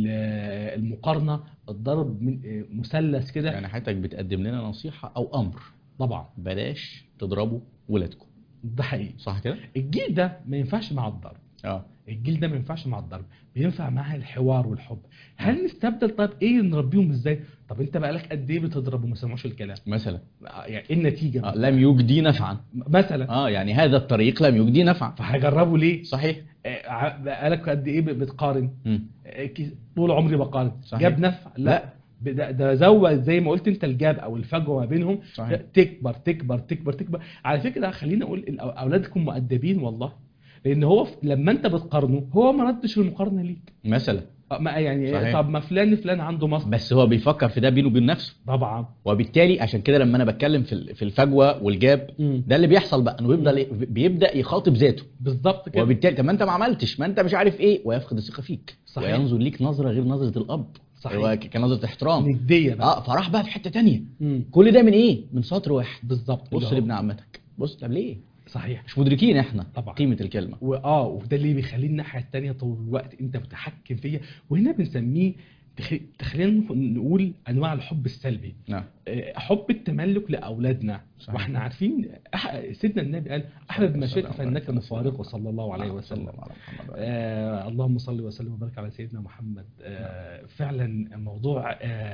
ال- المقارنه الضرب من آه، مثلث كده يعني حضرتك بتقدم لنا نصيحة أو أمر طبعا بلاش تضربوا ولادكم ده حقيقي صح كده؟ الجيل ده ما ينفعش مع الضرب اه الجيل ده ما ينفعش مع الضرب بينفع معاه الحوار والحب هل نستبدل طيب ايه نربيهم ازاي طب انت بقالك قد ايه بتضرب وما سمعوش الكلام مثلا آه، يعني ايه النتيجه آه. لم يجدي نفعا مثلا اه يعني هذا الطريق لم يجدي نفعا فهجربه ليه صحيح آه، ع- بقالك قد ايه بتقارن مم. آه، كي- طول عمري بقارن صحيح. جاب نفع لا ب- ده, ده زود زي ما قلت انت الجاب او الفجوه ما بينهم صحيح تكبر تكبر تكبر تكبر على فكره خليني اقول الأو- اولادكم مؤدبين والله لان هو ف- لما انت بتقارنه هو ما ردش المقارنه ليك مثلا آه، ما يعني صحيح. طب ما فلان فلان عنده مصنع بس هو بيفكر في ده بينه وبين نفسه طبعا وبالتالي عشان كده لما انا بتكلم في ال- في الفجوه والجاب مم. ده اللي بيحصل بقى انه بيفضل بيبدا يخاطب ذاته بالظبط كده وبالتالي طب ما انت ما عملتش ما انت مش عارف ايه ويفقد الثقه فيك صحيح. وينظر ليك نظره غير نظره الاب صحيح. هو ك- كنظره احترام نديه بقى اه فراح بقى في حته تانية مم. كل ده من ايه من سطر واحد بالظبط بص اللي هو- لابن عمتك بص طب ليه صحيح مش مدركين احنا طبعا. قيمه الكلمه واه وده اللي بيخليه الناحيه الثانيه طول الوقت انت متحكم فيا وهنا بنسميه تخ- تخلينا نقول انواع الحب السلبي نعم آه، حب التملك لاولادنا صحيح. واحنا عارفين أح- سيدنا النبي قال احبب ما شئت صلى الله فانك عليه مفارقه وسلم. صلى الله عليه آه، صلى وسلم الله على محمد وعلى آله. آه اللهم صل وسلم وبارك على سيدنا محمد آه فعلا الموضوع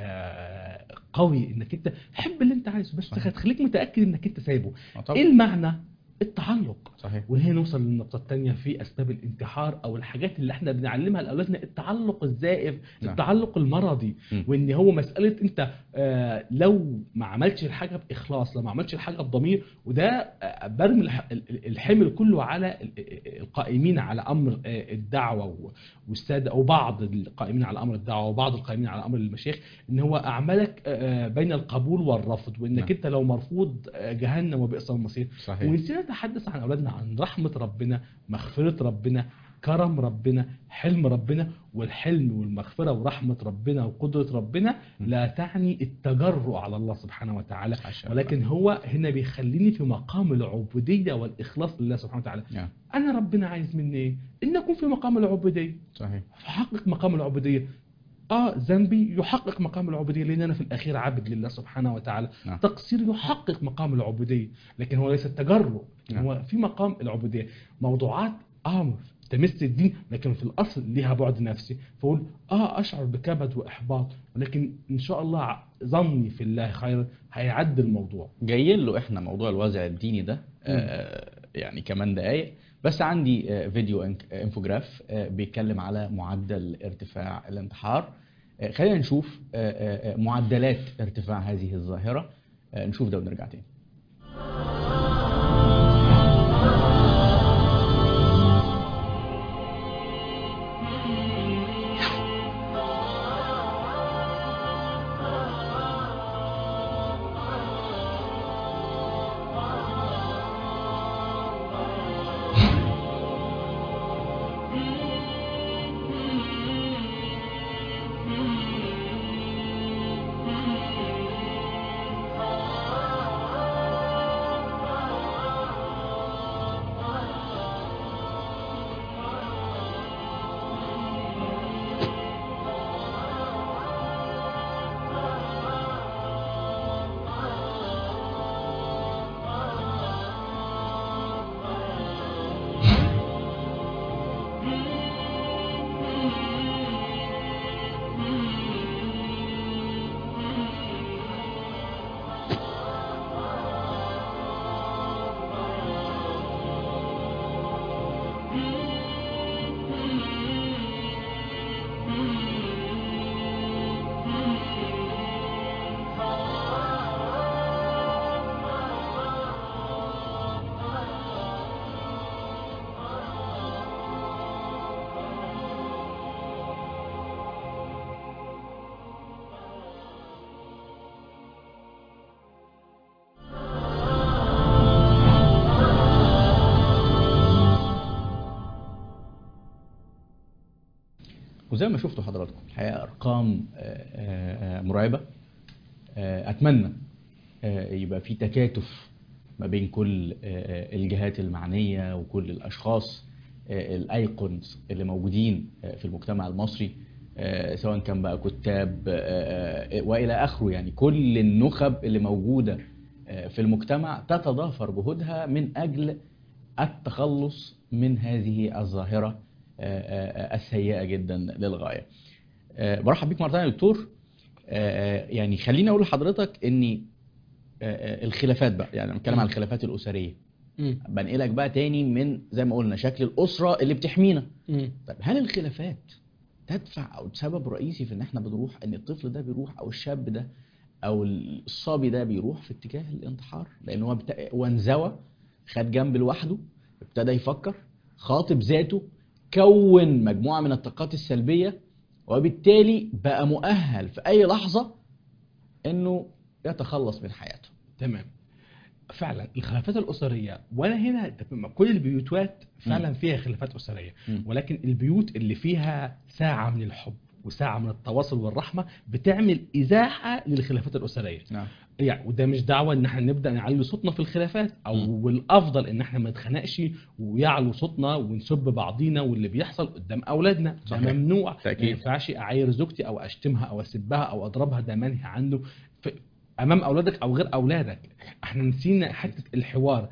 آه قوي انك انت حب اللي انت عايزه بس صحيح. تخليك متاكد انك انت سايبه آه، طبعا. ايه المعنى التعلق صحيح وهنا نوصل للنقطة الثانية في أسباب الانتحار أو الحاجات اللي احنا بنعلمها لأولادنا التعلق الزائف نعم. التعلق المرضي م. وإن هو مسألة أنت آه لو ما عملتش الحاجة بإخلاص لو ما عملتش الحاجة بضمير وده آه برمي الح- ال- ال- الحمل كله على ال- القائمين على أمر آه الدعوة و- والسادة أو بعض القائمين على أمر الدعوة وبعض القائمين على أمر المشايخ إن هو أعمالك آه بين القبول والرفض وإنك نعم. أنت لو مرفوض آه جهنم وبئس المصير صحيح ونسينا نتحدث عن اولادنا عن رحمه ربنا مغفره ربنا كرم ربنا حلم ربنا والحلم والمغفره ورحمه ربنا وقدره ربنا لا تعني التجرؤ على الله سبحانه وتعالى عشان ولكن هو هنا بيخليني في مقام العبوديه والاخلاص لله سبحانه وتعالى نعم انا ربنا عايز مني ايه ان اكون في مقام العبوديه صحيح فحقق مقام العبوديه اه ذنبي يحقق مقام العبوديه لان انا في الاخير عبد لله سبحانه وتعالى نعم. تقصير يحقق مقام العبوديه لكن هو ليس التجرؤ نعم. هو في مقام العبوديه موضوعات اه تمس الدين لكن في الاصل ليها بعد نفسي فاقول اه اشعر بكبد واحباط ولكن ان شاء الله ع- ظني في الله خيرا هيعدي الموضوع جايين له احنا موضوع الوازع الديني ده آه يعني كمان دقايق بس عندي آه فيديو انك- آه، انفوجراف آه بيتكلم على معدل ارتفاع الانتحار آه خلينا نشوف آه آه آه، معدلات ارتفاع هذه الظاهرة آه نشوف ده ونرجع تاني Mm-hmm. وزي ما شفتوا حضراتكم الحقيقه ارقام آه، آه، آه، مرعبه آه، اتمنى آه، يبقى في تكاتف ما بين كل آه، آه، الجهات المعنيه وكل الاشخاص آه، الايقونز اللي موجودين آه، في المجتمع المصري آه، سواء كان بقى كتاب آه، آه، والى اخره يعني كل النخب اللي موجوده آه، في المجتمع تتضافر جهودها من اجل التخلص من هذه الظاهره آه، آه، آه، السيئه جدا للغايه. آه، برحب بيك مره ثانيه يا دكتور آه، يعني خليني اقول لحضرتك اني آه، آه، الخلافات بقى يعني أنا بتكلم عن الخلافات الاسريه مم. بنقلك بقى تاني من زي ما قلنا شكل الاسره اللي بتحمينا مم. طيب هل الخلافات تدفع او سبب رئيسي في ان احنا بنروح ان الطفل ده بيروح او الشاب ده او الصبي ده بيروح في اتجاه الانتحار لان هو بتا... هو انزوى خد جنب لوحده ابتدى يفكر خاطب ذاته كون مجموعه من الطاقات السلبيه وبالتالي بقى مؤهل في اي لحظه انه يتخلص من حياته تمام فعلا الخلافات الاسريه وانا هنا كل البيوتات فعلا مم. فيها خلافات اسريه مم. ولكن البيوت اللي فيها ساعه من الحب وساعه من التواصل والرحمه بتعمل ازاحه للخلافات الاسريه نعم يعني وده مش دعوه ان احنا نبدا نعلي صوتنا في الخلافات او مم. والافضل ان احنا ما نتخانقش ويعلو صوتنا ونسب بعضينا واللي بيحصل قدام اولادنا ده صحيح. ممنوع تأكيد. ما ينفعش اعاير زوجتي او اشتمها او اسبها او اضربها ده منهي عنه في امام اولادك او غير اولادك احنا نسينا حته الحوار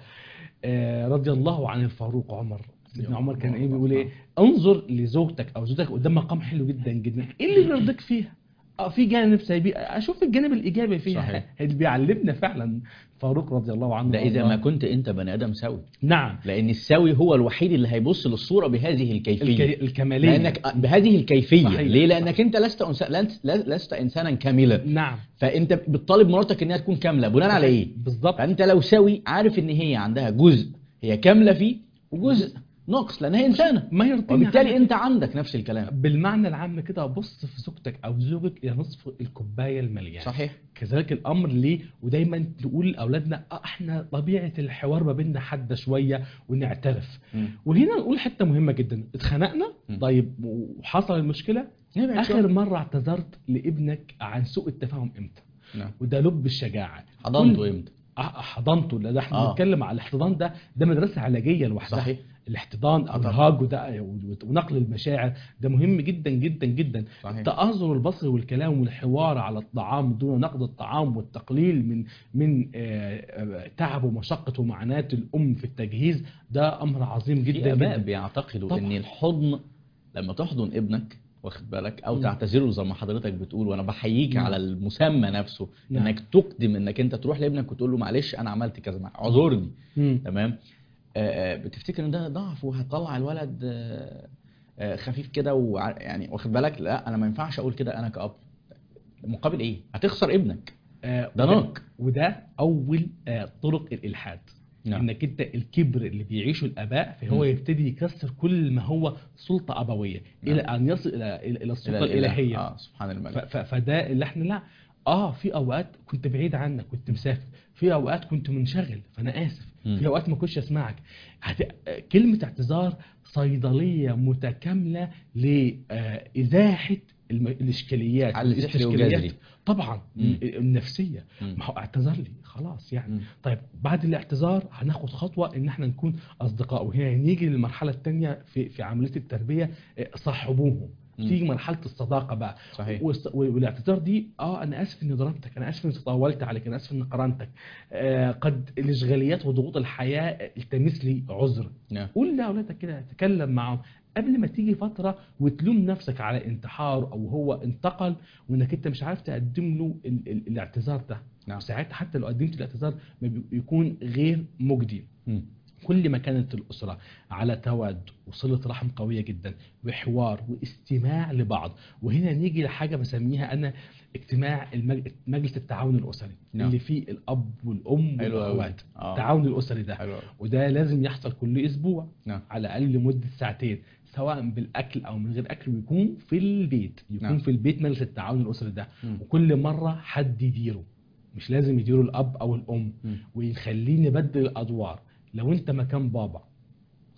آه رضي الله عن الفاروق عمر سيدنا عمر كان ايه بيقول ايه انظر لزوجتك او زوجتك قدام مقام حلو جدا جدا ايه اللي بيرضيك فيها اه في جانب سلبي اشوف الجانب الايجابي فيها صحيح. اللي بيعلمنا فعلا فاروق رضي الله عنه ده اذا وأرضاه. ما كنت انت بني ادم سوي نعم لان السوي هو الوحيد اللي هيبص للصوره بهذه الكيفيه الك... الكماليه لانك بهذه الكيفيه صحيح. ليه لانك انت لست انسان لست انسانا كاملا نعم فانت بتطالب مراتك انها تكون كامله بناء على ايه بالظبط فانت لو سوي عارف ان هي عندها جزء هي كامله فيه وجزء نقص لانها انسانه ما يرضيني وبالتالي عنك. انت عندك نفس الكلام بالمعنى العام كده بص في زوجتك او زوجك الى نصف الكوبايه المليان صحيح كذلك الامر ليه ودايما نقول لاولادنا آه احنا طبيعه الحوار ما بيننا حاده شويه ونعترف مم. وهنا نقول حته مهمه جدا اتخانقنا مم. طيب وحصل المشكله نبعد اخر شوية. مره اعتذرت لابنك عن سوء التفاهم امتى نعم. وده لب الشجاعه حضنته كل- امتى أح- حضنته لا ده احنا آه. بنتكلم على الاحتضان ده ده مدرسه علاجيه لوحدها صحيح الاحتضان او آه طبعا. الهاج وده ونقل المشاعر ده مهم جدا جدا جدا صحيح التآزر البصري والكلام والحوار على الطعام دون نقد الطعام والتقليل من من آه، آه، تعب ومشقة ومعاناة الأم في التجهيز ده أمر عظيم في جدا اباء جدا بيعتقدوا طبعا. ان الحضن لما تحضن ابنك واخد بالك او مم. تعتذر له زي ما حضرتك بتقول وانا بحييك نعم. على المسمى نفسه نعم. انك تقدم انك انت تروح لابنك وتقول له معلش انا عملت كذا معاك اعذرني مم. تمام آه، آه، بتفتكر ان ده ضعف وهتطلع الولد آه، آه، خفيف كده وع- يعني واخد بالك لا انا ما ينفعش اقول كده انا كأب مقابل ايه هتخسر ابنك آه، ده وده- ناق وده أول آه، طرق الإلحاد نعم. انك انت الكبر اللي بيعيشه الاباء فهو مم. يبتدي يكسر كل ما هو سلطه ابويه نعم. الى ان يصل الى الى إلى السلطه إلى الإله. الالهيه اه سبحان ف- الملك ف- فده اللي احنا لا اه في اوقات كنت بعيد عنك كنت مسافر في اوقات كنت منشغل فانا اسف مم. في اوقات ما كنتش اسمعك هت... كلمه اعتذار صيدليه متكامله لازاحه الم... الاشكاليات حل سحري والاستشكاليات. وجذري. طبعا مم. النفسيه مم. ما هو اعتذر لي خلاص يعني مم. طيب بعد الاعتذار هناخد خطوه ان احنا نكون اصدقاء وهنا نيجي للمرحله الثانيه في في عمليه التربيه آه، صاحبوهم مم. تيجي مرحله الصداقه بقى صحيح والص- والاعتذار دي اه انا اسف اني ضربتك انا اسف اني تطاولت عليك انا اسف اني قرنتك آه قد الاشغاليات وضغوط الحياه التمس لي عذر نعم قول لاولادك كده تكلم معهم قبل ما تيجي فتره وتلوم نفسك على انتحار او هو انتقل وانك انت مش عارف تقدم له ال- ال- الاعتذار ده نعم وساعتها حتى لو قدمت الاعتذار ما بي- بيكون غير مجدي مم. كل ما كانت الأسرة على تواد وصلة رحم قوية جدا وحوار واستماع لبعض وهنا نيجي لحاجة بسميها أنا اجتماع المج... مجلس التعاون الأسري نعم. اللي فيه الأب والأم حلو أوي. والأخوات آه. التعاون الأسري ده حلو أوي. وده لازم يحصل كل أسبوع نعم على الأقل لمدة ساعتين سواء بالأكل أو من غير أكل ويكون في البيت يكون نعم. في البيت مجلس التعاون الأسري ده مم. وكل مرة حد يديره مش لازم يديره الأب أو الأم مم. ويخليه نبدل الادوار لو انت مكان بابا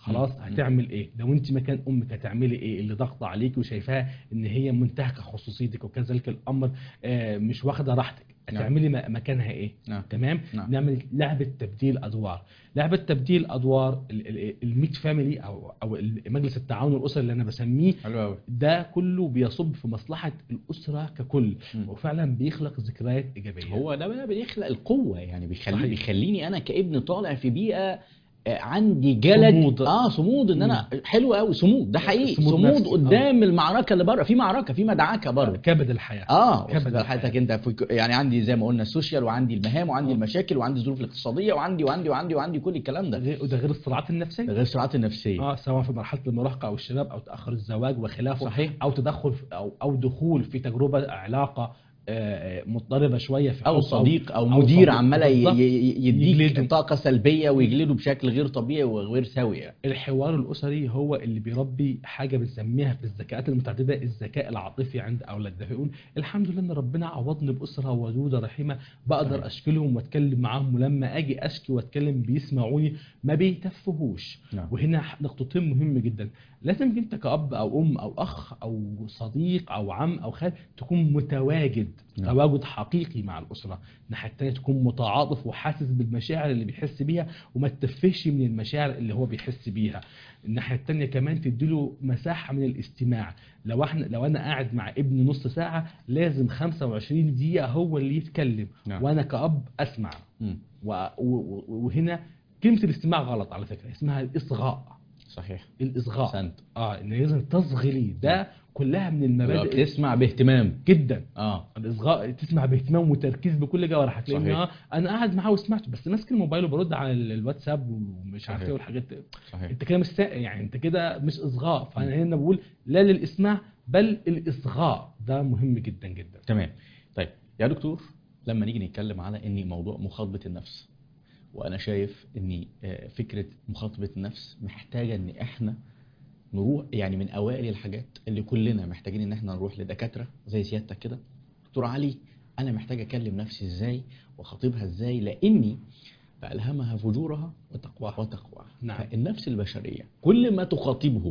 خلاص مم. هتعمل ايه لو انت مكان امك هتعملي ايه اللي ضاغطه عليك وشايفاها ان هي منتهكه خصوصيتك وكذلك الامر آه، مش واخده راحتك نعم. هتعملي م- مكانها ايه نعم تمام نعم. نعمل لعبه تبديل ادوار لعبه تبديل ادوار الميت فاميلي او او مجلس التعاون الاسري اللي انا بسميه حلو قوي ده كله بيصب في مصلحه الاسره ككل وفعلا بيخلق ذكريات ايجابيه هو ده بقى بيخلق القوة يعني بيخلي صحيح. بيخليني انا كابن طالع في بيئة آه، عندي جلد صمود. اه صمود ان انا حلو قوي صمود ده حقيقي صمود صمود, نفسي، قدام المعركة اللي بره في معركة في مدعكة بره كبد الحياه اه كبد واخد بال الحياة. حياتك انت في ك- يعني عندي زي ما قلنا السوشيال وعندي المهام وعندي آه. المشاكل وعندي الظروف الاقتصاديه وعندي وعندي وعندي وعندي كل الكلام ده غير- وده غير الصراعات ده النفسيه غير الصراعات النفسيه اه سواء في مرحله المراهقه او الشباب او تاخر الزواج وخلافه صحيح او تدخل في او او دخول في تجربه علاقه آه، آه، مضطربه شويه في او حب صديق او أو مدير صديق. عمال ي- بالظبط. ي- يديك يجلده. طاقه سلبيه ويجلده بشكل غير طبيعي وغير سوي يعني. الحوار الاسري هو اللي بيربي حاجه بنسميها في الذكاءات المتعدده الذكاء العاطفي عند اولادنا فيقول الحمد لله ان ربنا عوضني باسره ودوده رحيمه بقدر صحيح. اشكلهم واتكلم معاهم ولما اجي اشكي واتكلم بيسمعوني ما بيتفهوش نعم وهنا نقطتين مهمة جدا لازم انت كأب او ام او اخ او صديق او عم او خال تكون متواجد نعم. تواجد حقيقي مع الاسرة الناحية التانية تكون متعاطف وحاسس بالمشاعر اللي بيحس بيها وما تتفهش من المشاعر اللي هو بيحس بيها الناحية التانية كمان تديله مساحة من الاستماع لو احنا لو انا قاعد مع ابني نص ساعة لازم 25 دقيقة هو اللي يتكلم نعم. وانا كأب اسمع مم. و- و- وهنا كلمة الاستماع غلط على فكرة اسمها الإصغاء صحيح الإصغاء احسنت اه ان لازم تصغي لي ده كلها من المبادئ بتسمع باهتمام جدا اه الإصغاء تسمع باهتمام وتركيز بكل جوارحك لأن صحيح. آه انا قاعد معاه وسمعت بس ماسك الموبايل وبرد على ال- الواتساب ومش عارف صحيح. ايه والحاجات صحيح انت كده مش سا- يعني انت كده مش اصغاء فانا هنا بقول لا للاسماع بل الاصغاء ده مهم جدا جدا تمام طيب يا دكتور لما نيجي نتكلم على ان موضوع مخاطبه النفس وانا شايف ان آه، فكره مخاطبه النفس محتاجه ان احنا نروح يعني من اوائل الحاجات اللي كلنا محتاجين ان احنا نروح لدكاتره زي سيادتك كده دكتور علي انا محتاج اكلم نفسي ازاي واخاطبها ازاي لاني فالهمها فجورها وتقواها وتقواها نعم. فالنفس البشريه كل ما تخاطبه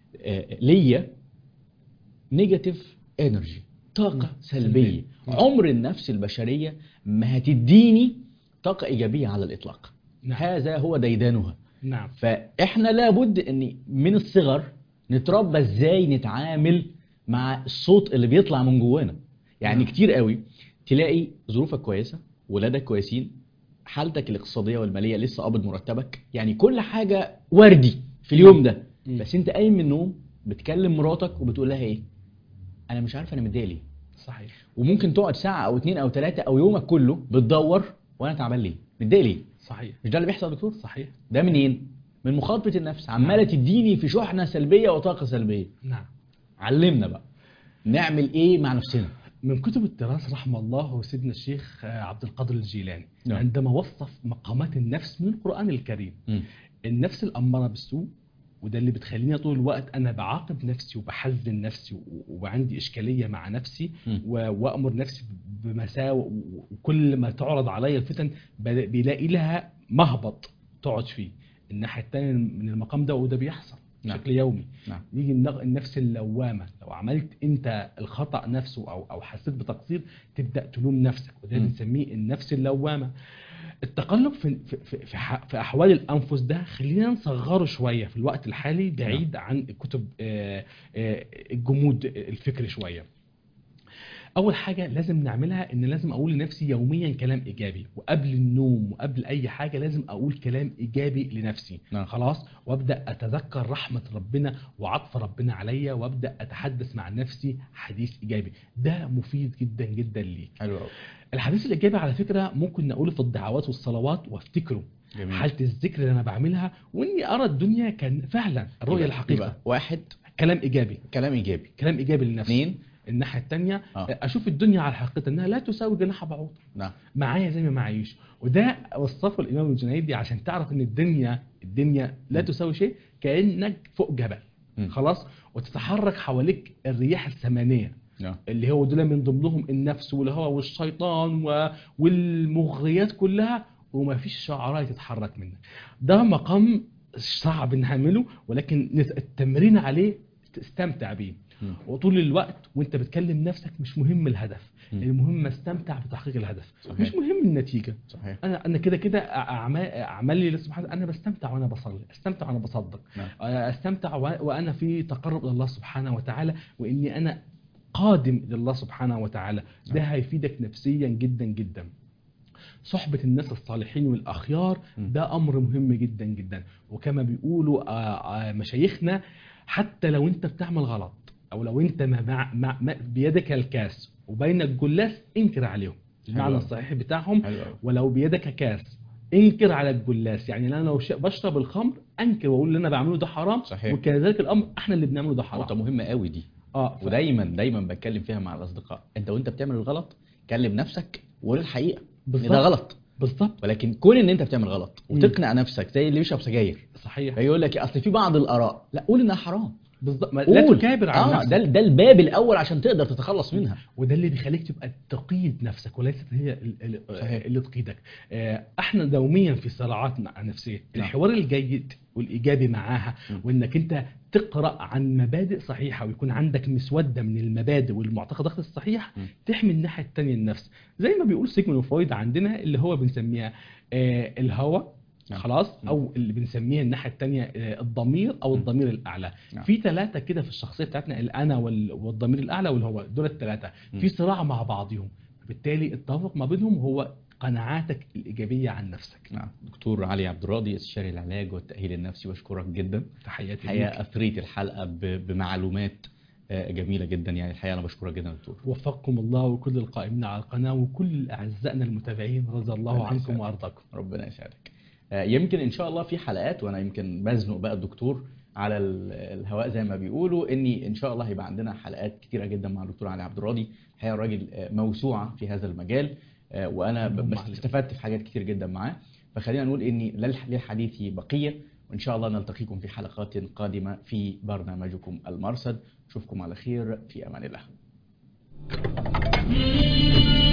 آه، ليا نيجاتيف انرجي طاقه مم. سلبيه سلبية. مم. عمر النفس البشريه ما هتديني طاقه ايجابيه على الاطلاق نعم هذا هو ديدانها نعم فاحنا لابد ان من الصغر نتربى ازاي نتعامل مع الصوت اللي بيطلع من جوانا يعني نعم. كتير قوي تلاقي ظروفك كويسه ولادك كويسين حالتك الاقتصاديه والماليه لسه قابض مرتبك يعني كل حاجه وردي في اليوم ده مم. بس انت قايم من النوم بتكلم مراتك وبتقول لها ايه انا مش عارف انا متضايق ليه صحيح وممكن تقعد ساعه او اتنين او تلاته او يومك كله بتدور وانا تعبان ليه متضايق ليه صحيح مش ده اللي بيحصل يا دكتور صحيح ده منين من مخاطبه النفس عماله تديني في شحنه سلبيه وطاقه سلبيه نعم علمنا بقى نعمل ايه مع نفسنا من كتب التراث رحمه الله سيدنا الشيخ آه، عبد القادر الجيلاني نعم. عندما وصف مقامات النفس من القرآن الكريم النفس الأمارة بالسوء وده اللي بتخليني طول الوقت أنا بعاقب نفسي وبحزن نفسي و- وعندي إشكالية مع نفسي مم. و- وأمر نفسي بمساوئ وكل ما تعرض عليا الفتن بل- بيلاقي لها مهبط تقعد فيه الناحية التانية من المقام ده وده بيحصل نعم. بشكل يومي نعم يجي النغ- النفس اللوامه لو عملت انت الخطا نفسه او او حسيت بتقصير تبدا تلوم نفسك وده مم. بنسميه النفس اللوامه التقلب في في في, في, ح- في احوال الانفس ده خلينا نصغره شويه في الوقت الحالي بعيد عن كتب آه، آه، الجمود الفكري شويه اول حاجه لازم نعملها ان لازم اقول لنفسي يوميا كلام ايجابي وقبل النوم وقبل اي حاجه لازم اقول كلام ايجابي لنفسي نعم. خلاص وابدا اتذكر رحمه ربنا وعطف ربنا عليا وابدا اتحدث مع نفسي حديث ايجابي ده مفيد جدا جدا ليك حلو قوي الحديث الايجابي على فكره ممكن نقوله في الدعوات والصلوات وافتكره جميل حاله الذكر اللي انا بعملها واني ارى الدنيا كان فعلا الرؤيه يبقى- الحقيقه يبقى واحد كلام ايجابي كلام ايجابي كلام ايجابي لنفسي اثنين الناحيه الثانيه آه. اشوف الدنيا على حقيقتها انها لا تساوي جناح بعوض نعم معايا زي ما معيش وده وصفه الامام الجنيدي عشان تعرف ان الدنيا الدنيا لا م. تساوي شيء كانك فوق جبل م. خلاص وتتحرك حواليك الرياح الثمانيه نعم اللي هو دول من ضمنهم النفس والهوى والشيطان و... والمغريات كلها وما فيش شعراء تتحرك منك ده مقام صعب نعمله ولكن نت- التمرين عليه تستمتع بيه مم. وطول الوقت وانت بتكلم نفسك مش مهم الهدف مم. المهم استمتع بتحقيق الهدف صحيح. مش مهم النتيجه صحيح انا انا كده كده اعمال اعمالي لله سبحانه انا بستمتع وانا بصلي استمتع وانا بصدق نعم. استمتع و- وانا في تقرب الى الله سبحانه وتعالى واني انا قادم الى الله سبحانه وتعالى ده نعم. هيفيدك نفسيا جدا جدا صحبة الناس الصالحين والأخيار م. ده أمر مهم جدا جدا وكما بيقولوا آه، آه، مشايخنا حتى لو أنت بتعمل غلط أو لو أنت ما مع ما ما بيدك الكاس وبينك جلاس انكر عليهم المعنى حلو. الصحيح بتاعهم حلو أوي. ولو بيدك كاس انكر على الجلاس يعني انا لو ش- بشرب الخمر انكر واقول اللي انا بعمله ده حرام صحيح. وكذلك الامر احنا اللي بنعمله ده نقطة حرام مهمة قوي دي اه ف- ودايما دايما بتكلم فيها مع الأصدقاء أنت وأنت بتعمل الغلط كلم نفسك وقول الحقيقة إن بالظبط. ده غلط بالظبط ولكن كون ان انت بتعمل غلط مم. وتقنع نفسك زي اللي بيشرب سجاير صحيح فيقول لك اصل في بعض الاراء لا قول انها حرام بالظبط ما- لا قول تكابر على اه نفسك ده ده الباب الاول عشان تقدر تتخلص منها وده اللي بيخليك تبقى تقيد نفسك وليست هي ال- ال- صحيح. اللي تقيدك آه، احنا دوميا في صراعات مع نفسيه نعم. الحوار الجيد والايجابي معاها م. وانك انت تقرا عن مبادئ صحيحه ويكون عندك مسوده من المبادئ والمعتقدات الصحيحه م. تحمي الناحيه الثانيه النفس زي ما بيقول سيجموند فرويد عندنا اللي هو بنسميها آه، الهوى نعم. خلاص م. او اللي بنسميها الناحيه الثانيه الضمير او م. الضمير الاعلى نعم. في ثلاثه كده في الشخصيه بتاعتنا الانا وال- والضمير الاعلى والهو دول الثلاثه م. في صراع مع بعضهم بالتالي التوافق ما بينهم هو قناعاتك الايجابيه عن نفسك نعم دكتور علي عبد الراضي استشاري العلاج والتاهيل النفسي بشكرك جدا تحياتي الحقيقه ليك اثريت الحلقه ب- بمعلومات آه، جميله جدا يعني الحقيقه انا بشكرك جدا يا دكتور وفقكم الله وكل القائمين على القناه وكل اعزائنا المتابعين رضي الله ربنا عنكم يسعدك. وارضاكم ربنا يسعدك آه، يمكن ان شاء الله في حلقات وانا يمكن بزنق بقى الدكتور على ال- الهواء زي ما بيقولوا اني ان شاء الله هيبقى عندنا حلقات كتيره جدا مع الدكتور علي عبد الراضي الحقيقه الراجل آه، موسوعه في هذا المجال آه، وانا ب- اللهم بس عليك. استفدت في حاجات كتير جدا معاه فخلينا نقول اني للح- للحديث بقيه وان شاء الله نلتقيكم في حلقات قادمه في برنامجكم المرصد اشوفكم على خير في امان الله